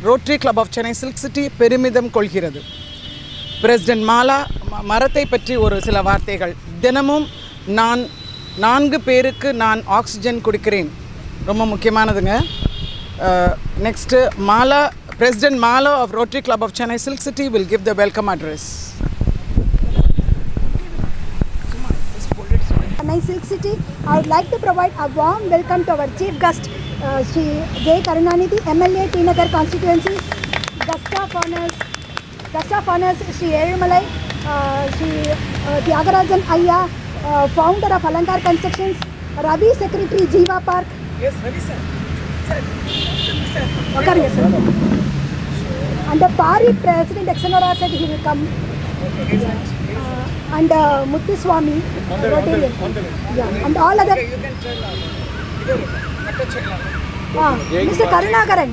Rotary Club of Chennai Silk City பெருமிதம் கொள்கிறது president Mala ம- மரத்தை பற்றி ஒரு சில வார்த்தைகள் தினமும் நான் நான்கு பேருக்கு நான் ஆக்சிஜன் கொடுக்கிறேன் ரொம்ப முக்கியமானதுங்க next Mala president Mala of Rotary Club of Chennai Silk City will give the welcome address Chennai Silk City, I would like to provide a warm welcome to our chief guest, uh, Sri J. Karunanidhi, MLA T Nagar constituency, guest of honors, guest of honors Sri Erumalai, uh, Sri uh, Tyagarajan Ayya, uh, founder of Alankar Constructions, Ravi Secretary Jiva Park. Yes, Ravi sir. Okay, yes, sir. And the Pari President Exonora said he will come. Uh, and uh, Muthuswami, Rotarian. Yeah, and all other. You can tell. இது மட்டச்சேரி Ah, Mr. Karunakaran.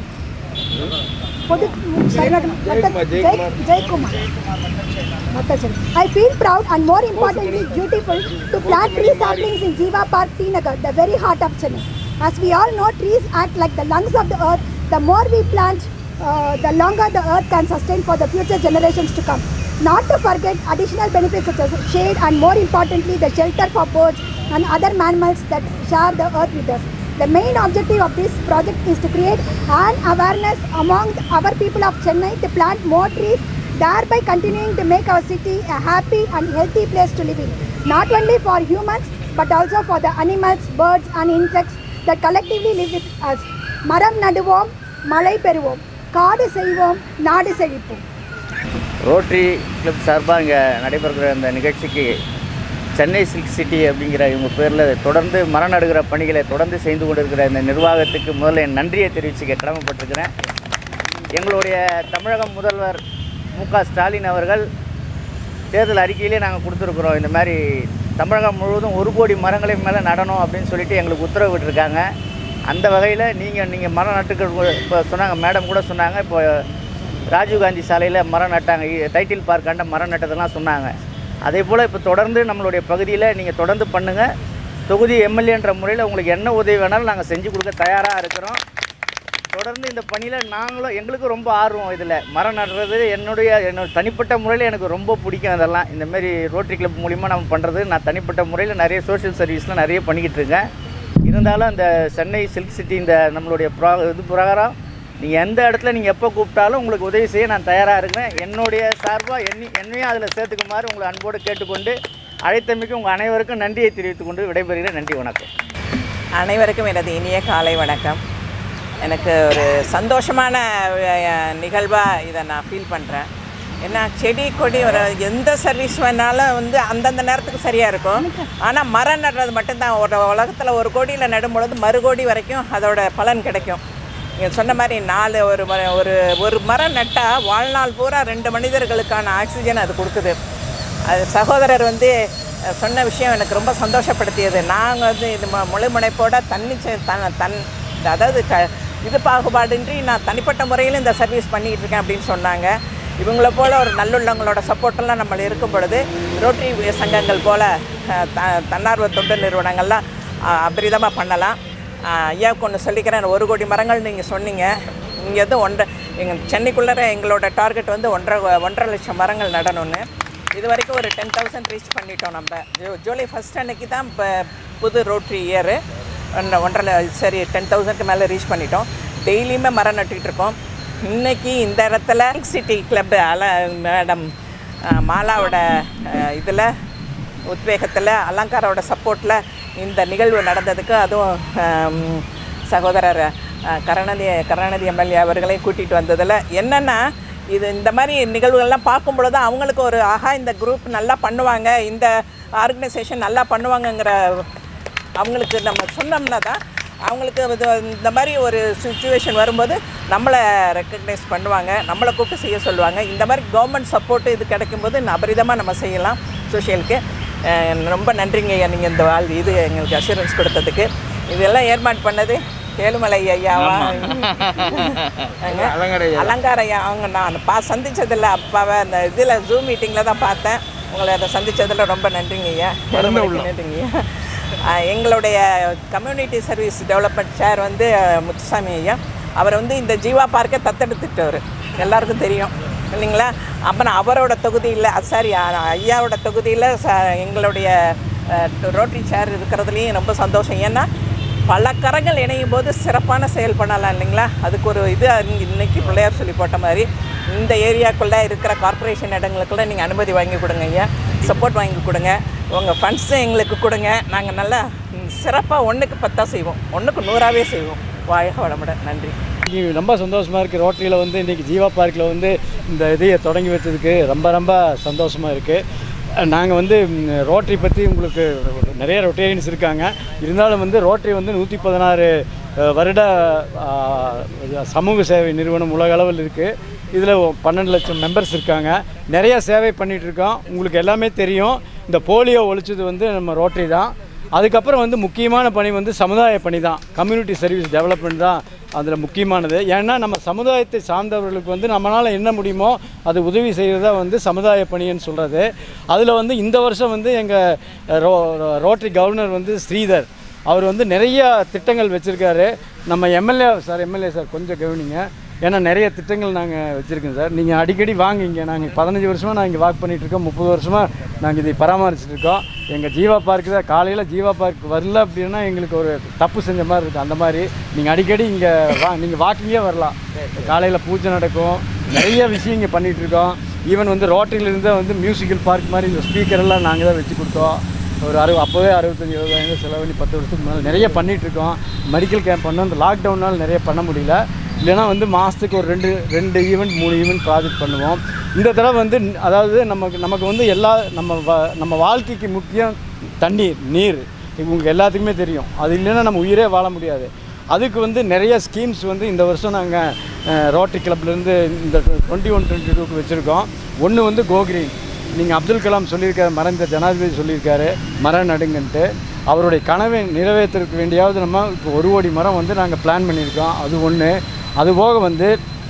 பொது Karunakaran Jai Jayakumar Mattachari. I feel proud and more importantly dutiful to plant tree saplings in Jiva Park, Srinagar, the very heart of Chennai. As we all know, trees act like the lungs of the earth. The more we plant, uh, the longer the earth can sustain for the future generations to come. Not to forget additional benefits such as shade and more importantly, the shelter for birds and other mammals that share the earth with us. The main objective of this project is to create an awareness among our people of Chennai to plant more trees, thereby continuing to make our city a happy and healthy place to live in. Not only for humans, but also for the animals, birds and insects that collectively live with us. மரம் நடுவோம் மழை பெறுவோம் காடு செய்வோம் நாடு செழிப்போம் rotary club சார்பாக இங்கே நடைபெறுகிற இந்த நிகழ்ச்சிக்கு சென்னை சில்க் சிட்டி அப்படிங்கிற இவங்க பேரில் தொடர்ந்து மரம் நடுகிற பணிகளை தொடர்ந்து செய்து கொண்டிருக்கிற இந்த நிர்வாகத்துக்கு முதல்ல என் நன்றியை தெரிவிச்சுக்க கடமைப்பட்டிருக்கிறேன் எங்களுடைய தமிழக முதல்வர் மு க ஸ்டாலின் அவர்கள் தேர்தல் அறிக்கையிலே நாங்கள் கொடுத்துருக்குறோம் இந்த மாதிரி தமிழகம் முழுவதும் ஒரு கோடி மரங்களை மேலே நடணும் அப்படின்னு சொல்லிட்டு எங்களுக்கு உத்தரவு விட்டுருக்காங்க அந்த வகையில் நீங்கள் நீங்கள் மரம் நட்டுக்கள் இப்போ சொன்னாங்க மேடம் கூட சொன்னாங்க இப்போ ராஜீவ்காந்தி சாலையில் மரம் நட்டாங்க இ- டைட்டில் பார்க்காண்ட மரம் நட்டதெல்லாம் சொன்னாங்க அதே போல் இப்போ தொடர்ந்து நம்மளுடைய பகுதியில் நீங்கள் தொடர்ந்து பண்ணுங்கள் தொகுதி எம்எல்ஏன்ற முறையில் உங்களுக்கு என்ன உதவி வேணாலும் நாங்கள் செஞ்சு கொடுக்க தயாராக இருக்கிறோம் தொடர்ந்து இந்த பணியில் நாங்களும் எங்களுக்கும் ரொம்ப ஆர்வம் இதில் மரம் நடுறது என்னுடைய என்னோட தனிப்பட்ட முறையில் எனக்கு ரொம்ப பிடிக்கும் அதெல்லாம் இந்த மாதிரி ரோட்டரி கிளப் மூலிமா நம்ம பண்ணுறது நான் தனிப்பட்ட முறையில் நிறைய சோஷியல் சர்வீஸ்லாம் நிறைய பண்ணிக்கிட்டு இருக்கேன் இருந்தாலும் அந்த சென்னை சில்க் சிட்டி இந்த நம்மளுடைய ப்ரா இது பிரகாரம் நீங்கள் எந்த இடத்துல நீங்கள் எப்போ கூப்பிட்டாலும் உங்களுக்கு உதவி செய்ய நான் தயாராக இருக்கிறேன் என்னுடைய சார்பாக என்னை என்னையும் அதில் சேர்த்துக்குமாறு உங்களை அன்போடு கேட்டுக்கொண்டு அழைத்தமைக்கு உங்கள் அனைவருக்கும் நன்றியை தெரிவித்துக் கொண்டு விடைபெறுகிறேன் நன்றி வணக்கம் அனைவருக்கும் எனது இனிய காலை வணக்கம் எனக்கு ஒரு சந்தோஷமான நிகழ்வாக இதை நான் ஃபீல் பண்ணுறேன் ஏன்னா செடி கொடி ஒரு எந்த சர்வீஸ் வேணாலும் வந்து அந்தந்த நேரத்துக்கு சரியாக இருக்கும் ஆனால் மரம் நடுறது மட்டும்தான் ஒரு உலகத்தில் ஒரு கோடியில் நடும் பொழுது மறு கோடி வரைக்கும் அதோட பலன் கிடைக்கும் நீங்கள் சொன்ன மாதிரி நாலு ஒரு மர- ஒரு ஒரு மரம் நட்டால் வாழ்நாள் பூரா ரெண்டு மனிதர்களுக்கான ஆக்சிஜன் அது கொடுக்குது அது சகோதரர் வந்து அஹ், சொன்ன விஷயம் எனக்கு ரொம்ப சந்தோஷப்படுத்தியது நாங்கள் வந்து இது மு- முழு முனைப்போட தன்னிச்சை தன் தன் அதாவது க இது பாகுபாடின்றி நான் தனிப்பட்ட முறையில் இந்த சர்வீஸ் பண்ணிகிட்டு இருக்கேன் அப்படின்னு சொன்னாங்க இவங்கள போல் ஒரு நல்லுள்ளவங்களோட சப்போர்ட்டெல்லாம் நம்ம இருக்கும் பொழுது ரோட்டரி சங்கங்கள் போல் அஹ், த தன்னார்வ தொண்டு நிறுவனங்கள்லாம் அபரிதமாக பண்ணலாம் அஹ், ஐயாவுக்கு ஒன்று சொல்லிக்கிறேன் ஒரு கோடி மரங்கள் நீங்கள் சொன்னீங்க இங்கே வந்து ஒன்றரை எங்கள் சென்னைக்குள்ளே எங்களோட டார்கெட் வந்து ஒன்றரை ஒன்றரை லட்சம் மரங்கள் நடணும்னு இது வரைக்கும் ஒரு டென் தௌசண்ட் ரீச் பண்ணிட்டோம் நம்ம ஜூ ஜூலை ஃபஸ்ட் அன்னைக்கு தான் இப்போ புது ரோட்ரி இயரு ஒன்றரை ல- சரி டென் தௌசண்ட்க்கு மேலே ரீச் பண்ணிட்டோம் டெய்லியுமே மரம் நட்டுக்கிட்டு இருக்கோம் இன்னைக்கு இந்த இடத்துல சிட்டி கிளப் அல மேடம் அஹ், மாலாவோட இதில் உத்வேகத்தில் அலங்காரோட சப்போர்ட்டில் இந்த நிகழ்வு நடந்ததுக்கு அதுவும் ஆம், சகோதரர் அஹ், கருணாநிதி கருணாநிதி எம்எல்ஏ அவர்களையும் கூட்டிகிட்டு வந்ததில் என்னென்னா இது இந்த மாதிரி நிகழ்வுகள்லாம் பார்க்கும் பொழுது அவங்களுக்கு ஒரு ஆஹா இந்த குரூப் நல்லா பண்ணுவாங்க இந்த ஆர்கனைசேஷன் நல்லா பண்ணுவாங்கங்கிற அவங்களுக்கு நம்ம சொன்னோம்னா தான் அவங்களுக்கு இது இந்த மாதிரி ஒரு சுச்சுவேஷன் வரும்போது நம்மளை ரெக்கக்னைஸ் பண்ணுவாங்க நம்மளை கூப்பிட்டு செய்ய சொல்லுவாங்க இந்த மாதிரி கவர்மெண்ட் சப்போர்ட்டு இது கிடைக்கும்போது அபரிதமாக நம்ம செய்யலாம் சோஷியலுக்கு ரொம்ப நன்றிங்க ஐயா நீங்கள் இந்த வாழ் இது எங்களுக்கு அஷூரன்ஸ் கொடுத்ததுக்கு இதெல்லாம் ஏற்பாடு பண்ணது ஏழுமலை ஐயாவா அங்க அலங்கார ஐயா அவங்க நான் பா சந்திச்சதில்ல அப்பாவை அந்த இதில் ஜூம் மீட்டிங்கில் தான் பார்த்தேன் உங்களை அதை சந்திச்சதில் ரொம்ப நன்றிங்க ஐயா ஏழுமலைக்கு நன்றிங்க ஐயா ஆஹ் எங்களுடைய கம்யூனிட்டி சர்வீஸ் டெவலப்மெண்ட் சேர் வந்து அஹ், முத்துசாமி ஐயா அவர் வந்து இந்த ஜீவா பார்க்கை தத்தெடுத்துட்டவர் எல்லாருக்கும் தெரியும் இல்லைங்களா அப்புறம் அவரோட தொகுதியில் சாரி ஐயாவோட தொகுதியில் ச எங்களுடைய ரோட்டரி சேர் இருக்கிறதுலையும் ரொம்ப சந்தோஷம் ஏன்னா பல கரங்கள் இணையும் போது சிறப்பான செயல் பண்ணலாம் இல்லைங்களா அதுக்கு ஒரு இது இங்க இன்னைக்கு பிள்ளையார் சொல்லி போட்ட மாதிரி இந்த ஏரியாக்குள்ளே இருக்கிற கார்ப்பரேஷன் இடங்களுக்குள்ள நீங்கள் அனுமதி வாங்கி கொடுங்க ஐயா சப்போர்ட் வாங்கி கொடுங்க உங்கள் ஃபண்ட்ஸும் எங்களுக்கு கொடுங்க நாங்கள் நல்லா சிறப்பாக ஒன்றுக்கு பத்தாக செய்வோம் ஒன்றுக்கு நூறாவே செய்வோம் வாழ்க வளமுடன் நன்றி இன்னைக்கு ரொம்ப சந்தோஷமாக இருக்குது ரோட்டரியில் வந்து இன்றைக்கி ஜீவா பார்க்கில் வந்து இந்த இதையை தொடங்கி வச்சதுக்கு ரொம்ப ரொம்ப சந்தோஷமாக இருக்குது நாங்கள் வந்து ம், ரோட்டரி பற்றி உங்களுக்கு நிறைய ரொட்டேரியன்ஸ் இருக்காங்க இருந்தாலும் வந்து ரோட்டரி வந்து நூற்றி பதினாறு வருட ஆ, சமூக சேவை நிறுவனம் உலக அளவில் இருக்குது இதில் பன்னெண்டு லட்சம் மெம்பர்ஸ் இருக்காங்க நிறைய சேவை பண்ணிகிட்டு இருக்கோம் உங்களுக்கு எல்லாமே தெரியும் இந்த போலியோ ஒழிச்சது வந்து நம்ம ரோட்டரி தான் அதுக்கப்புறம் வந்து முக்கியமான பணி வந்து சமுதாய பணி தான் கம்யூனிட்டி சர்வீஸ் டெவலப்மெண்ட் தான் அதில் முக்கியமானது ஏன்னா நம்ம சமுதாயத்தை சார்ந்தவர்களுக்கு வந்து நம்மளால் என்ன முடியுமோ அது உதவி செய்கிறது தான் வந்து சமுதாய பணின்னு சொல்கிறது அதில் வந்து இந்த வருஷம் வந்து எங்கள் ரோ ரோட்டரி கவர்னர் வந்து ஸ்ரீதர் அவர் வந்து நிறைய திட்டங்கள் வச்சுருக்காரு நம்ம எம்எல்ஏ சார் எம்எல்ஏ சார் கொஞ்சம் கவனிங்க ஏன்னா நிறைய திட்டங்கள் நாங்கள் வச்சுருக்கோம் சார் நீங்கள் அடிக்கடி வாங்க இங்கே நாங்கள் பதினஞ்சு வருஷமாக நான் இங்கே வாக் பண்ணிகிட்டு இருக்கோம் முப்பது வருஷமாக நாங்கள் இதை பராமரிச்சுட்டு இருக்கோம் எங்கள் ஜீவா பார்க்கு தான் காலையில் ஜீவா பார்க் வரல அப்படின்னா எங்களுக்கு ஒரு தப்பு செஞ்ச மாதிரி இருக்குது அந்த மாதிரி நீங்கள் அடிக்கடி இங்கே வா நீங்கள் வாக்கிங்கே வரலாம் காலையில் பூஜை நடக்கும் நிறைய விஷயம் இங்கே பண்ணிகிட்டு இருக்கோம் ஈவன் வந்து ரோட்டரியிலேருந்து வந்து மியூசிக்கல் பார்க் மாதிரி இந்த ஸ்பீக்கர் எல்லாம் நாங்கள் தான் வச்சு கொடுத்தோம் ஒரு அறு அப்போவே அறுபத்தஞ்சி எழுபதாயிரம் செலவு பண்ணி பத்து வருஷத்துக்கு முன்னால் நிறைய பண்ணிகிட்டு இருக்கோம் மெடிக்கல் கேம்ப் பண்ணோம் இந்த லாக்டவுனால் நிறைய பண்ண முடியல இல்லைன்னா வந்து மாதத்துக்கு ஒரு ரெண்டு ரெண்டு ஈவெண்ட் மூணு ஈவெண்ட் ப்ராஜெக்ட் பண்ணுவோம் இந்த தடவை வந்து அதாவது நமக்கு நமக்கு வந்து எல்லா நம்ம வ- நம்ம வாழ்க்கைக்கு முக்கியம் தண்ணீர் நீர் இது உங்களுக்கு எல்லாத்துக்குமே தெரியும் அது இல்லைன்னா நம்ம உயிரே வாழ முடியாது அதுக்கு வந்து நிறைய ஸ்கீம்ஸ் வந்து இந்த வருஷம் நாங்கள் ரோட்டரி கிளப்லேருந்து இந்த டுவெண்ட்டி ஒன் டுவெண்ட்டி டூக்கு வச்சுருக்கோம் ஒன்று வந்து கோகிரீன் நீங்கள் அப்துல் கலாம் சொல்லியிருக்காரு மறைந்த ஜனாதிபதி சொல்லியிருக்காரு மரம் நடுங்கன்ட்டு அவருடைய கனவை நிறைவேற்றுறதுக்கு வேண்டியாவது நம்ம இப்போ ஒரு கோடி மரம் வந்து நாங்கள் பிளான் பண்ணியிருக்கோம் அது ஒன்று அதுபோக வந்து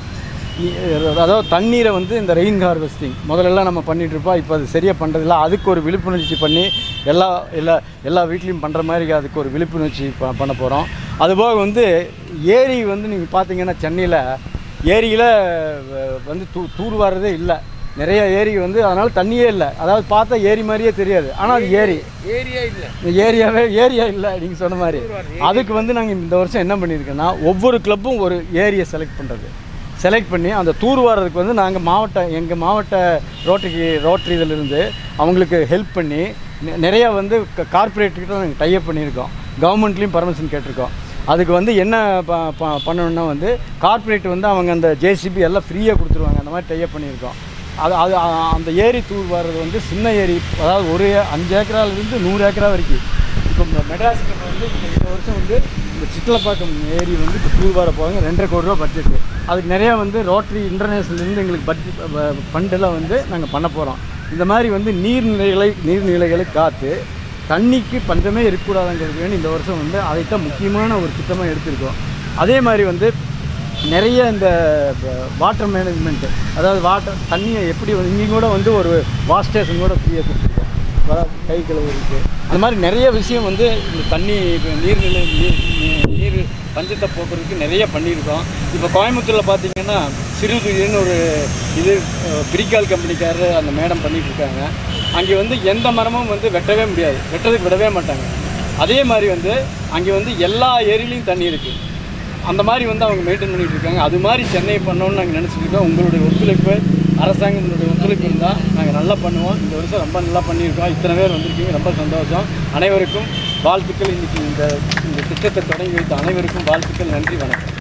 இ- அதாவது தண்ணீரை வந்து இந்த ரெயின் ஹார்வெஸ்டிங் முதல்லலாம் நம்ம பண்ணிட்டு இருப்போம் இப்போ அது சரியாக பண்ணுறதில்ல அதுக்கு ஒரு விழிப்புணர்ச்சி பண்ணி எல்லா எல்லா எல்லா வீட்லேயும் பண்ணுற மாதிரி அதுக்கு ஒரு விழிப்புணர்ச்சி ப- பண்ண போகிறோம் அதுபோக வந்து ஏரி வந்து நீங்கள் பார்த்தீங்கன்னா சென்னையில் ஏரியில் வந்து தூ தூர் வர்றதே இல்லை நிறைய ஏரி வந்து அதனால் தண்ணியே இல்லை அதாவது பார்த்தா ஏரி மாதிரியே தெரியாது ஆனால் அது ஏரி ஏரியா இல்லை ஏரியாவே ஏரியா இல்லை நீங்கள் சொன்ன மாதிரி அதுக்கு வந்து நாங்கள் இந்த வருஷம் என்ன பண்ணியிருக்கோன்னா ஒவ்வொரு கிளப்பும் ஒரு ஏரியை செலக்ட் பண்ணுறது செலக்ட் பண்ணி அந்த தூர்வாரதுக்கு வந்து நாங்கள் மாவட்ட எங்கள் மாவட்ட ரோட்டரிக்கு ரோட்டரி இதிலிருந்து அவங்களுக்கு ஹெல்ப் பண்ணி நெ- நிறையா வந்து கார்பரேட்டுக்கிட்ட நாங்கள் டைப் பண்ணியிருக்கோம் கவர்மெண்ட்லேயும் பர்மிஷன் கேட்டிருக்கோம் அதுக்கு வந்து என்ன ப ப- பண்ணணும்னா வந்து கார்ப்பரேட் வந்து அவங்க அந்த ஜேசிபி எல்லாம் ஃப்ரீயாக கொடுத்துருவாங்க அந்த மாதிரி டைப் பண்ணியிருக்கோம் அது அது அ- அந்த ஏரி தூர் வர்றது வந்து சின்ன ஏரி அதாவது ஒரு ஏ- அஞ்சு ஏக்கராலேருந்து நூறு ஏக்கரா வரைக்கும் இப்போ இந்த மெட்ராஸுக்கு வந்து இந்த இந்த வருஷம் வந்து இந்த சித்தலப்பாக்கம் ஏரி வந்து இப்போ தூர் வர போவாங்க ரெண்டரை கோடி ரூபா பட்ஜெட்டு அதுக்கு நிறையா வந்து ரோட்டரி இன்டர்நேஷனல்லேருந்து எங்களுக்கு பட்ஜெட் ஃபண்டெல்லாம் வந்து நாங்கள் பண்ண போகிறோம் இந்த மாதிரி வந்து நீர்நிலைகளை நீர்நிலைகளை காத்து தண்ணிக்கு பஞ்சமே இருக்கக்கூடாதுங்கிறதுக்கு வேண்டி இந்த வருஷம் வந்து அதைத்தான் முக்கியமான ஒரு திட்டமாக எடுத்திருக்கோம் அதே மாதிரி வந்து நிறைய இந்த வாட்டர் மேனேஜ்மெண்ட்டு அதாவது வாட்டர் தண்ணியை எப்படி வந்து இங்கேயும் கூட வந்து ஒரு வாஷ் ஸ்டேஷன் கூட ஃப்ரீயாக கொடுத்துருக்கோம் வர கை கழுவுறதுக்கு அந்த மாதிரி நிறைய விஷயம் வந்து இந்த தண்ணி இப்ப நீர்நிலை நீர் நீ- நீர் பஞ்சத்தை போக்குறதுக்கு நிறைய பண்ணியிருக்கோம் இப்போ கோயம்புத்தூரில் பார்த்தீங்கன்னா சிறுதுயின்னு ஒரு இது அஹ், பிரிக்கால் கம்பெனிக்காரர் அந்த மேடம் பண்ணிட்டு இருக்காங்க அங்கே வந்து எந்த மரமும் வந்து வெட்டவே முடியாது வெட்டுறதுக்கு விடவே மாட்டாங்க அதே மாதிரி வந்து அங்கே வந்து எல்லா ஏரியிலையும் தண்ணி இருக்குது அந்த மாதிரி வந்து அவங்க மெயின்டைன் பண்ணிட்டு இருக்காங்க அது மாதிரி சென்னை பண்ணணும்னு நாங்கள் நினச்சிட்டு இருக்கோம் உங்களுடைய ஒத்துழைப்பு அரசாங்கத்தினுடைய ஒத்துழைப்பு இருந்தால் நாங்கள் நல்லா பண்ணுவோம் இந்த வருஷம் ரொம்ப நல்லா பண்ணியிருக்கோம் இத்தனை பேர் வந்திருக்கீங்க ரொம்ப சந்தோஷம் அனைவருக்கும் வாழ்த்துக்கள் இன்னைக்கு இந்த இந்த திட்டத்தை தொடங்கி வைத்த அனைவருக்கும் வாழ்த்துக்கள் நன்றி வணக்கம்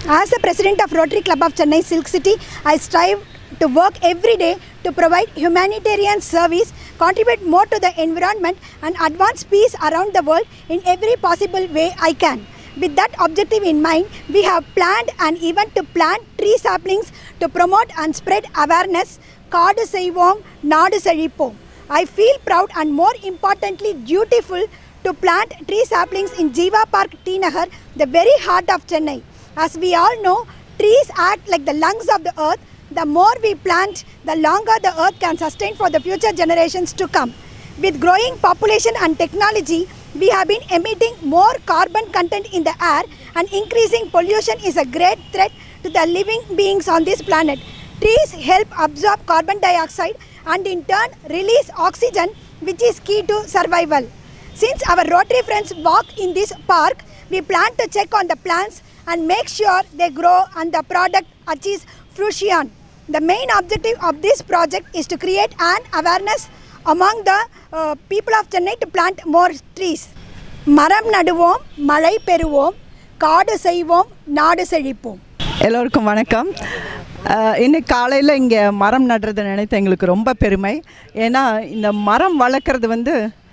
As the president of Rotary Club of Chennai Silk City, I strive to work every day to provide humanitarian service, contribute more to the environment, and advance peace around the world in every possible way I can. With that objective in mind, we have planned an event to plant tree saplings to promote and spread awareness. காடு செய்வோம் நாடு செழிப்போம் I feel proud and more importantly dutiful to plant tree saplings in Jiva Park, T Nagar, the very heart of Chennai. As we all know, trees act like the lungs of the earth. The more we plant, the longer the earth can sustain for the future generations to come. With growing population and technology, we have been emitting more carbon content in the air and increasing pollution is a great threat to the living beings on this planet. Trees help absorb carbon dioxide and in turn release oxygen which is key to survival. Since our Rotary friends walk in this park, we plan to check on the plants and make sure they grow and the product achieves fruition. The main objective of this project is to create an awareness among the uh, people of Chennai to plant more trees. மரம் நடுவோம் மழை பெறுவோம் காடு செய்வோம் நாடு செழிப்போம் எல்லோருக்கும் வணக்கம் அஹ், இன்னைக்கு காலையில் இங்கே மரம் நடுறதை நினைத்து எங்களுக்கு ரொம்ப பெருமை ஏன்னா இந்த மரம் வளர்க்குறது வந்து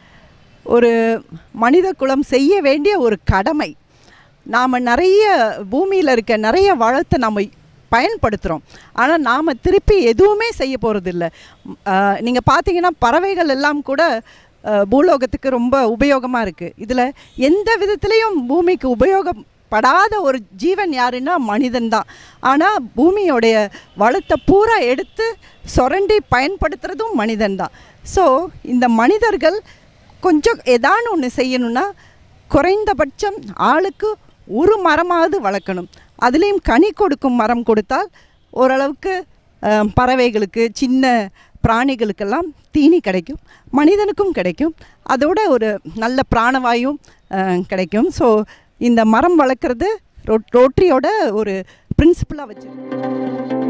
ஒரு மனித குலம் செய்ய வேண்டிய ஒரு கடமை நாம் நிறைய பூமியில் இருக்க நிறைய வளத்தை நம்ம பயன்படுத்துகிறோம் ஆனால் நாம் திருப்பி எதுவுமே செய்ய போகிறதில்ல நீங்கள் பார்த்தீங்கன்னா பறவைகள் எல்லாம் கூட அஹ், பூலோகத்துக்கு ரொம்ப உபயோகமாக இருக்குது இதில் எந்த விதத்துலேயும் பூமிக்கு உபயோகப்படாத ஒரு ஜீவன் யாருன்னா மனிதன் தான் ஆனால் பூமியோடைய வளத்தை பூரா எடுத்து சுரண்டி பயன்படுத்துகிறதும் மனிதன் தான் ஸோ இந்த மனிதர்கள் கொஞ்சம் ஏதானு ஒன்று செய்யணும்னா குறைந்தபட்சம் ஆளுக்கு ஒரு மரமாவது வளர்க்கணும் அதுலேயும் கனி கொடுக்கும் மரம் கொடுத்தால் ஓரளவுக்கு அஹ், பறவைகளுக்கு சின்ன பிராணிகளுக்கெல்லாம் தீனி கிடைக்கும் மனிதனுக்கும் கிடைக்கும் அதோட ஒரு நல்ல பிராணவாயும் அஹ், கிடைக்கும் ஸோ இந்த மரம் வளர்க்குறது ரோ ரோட்டரியோட ஒரு பிரின்சிபலாக வச்சு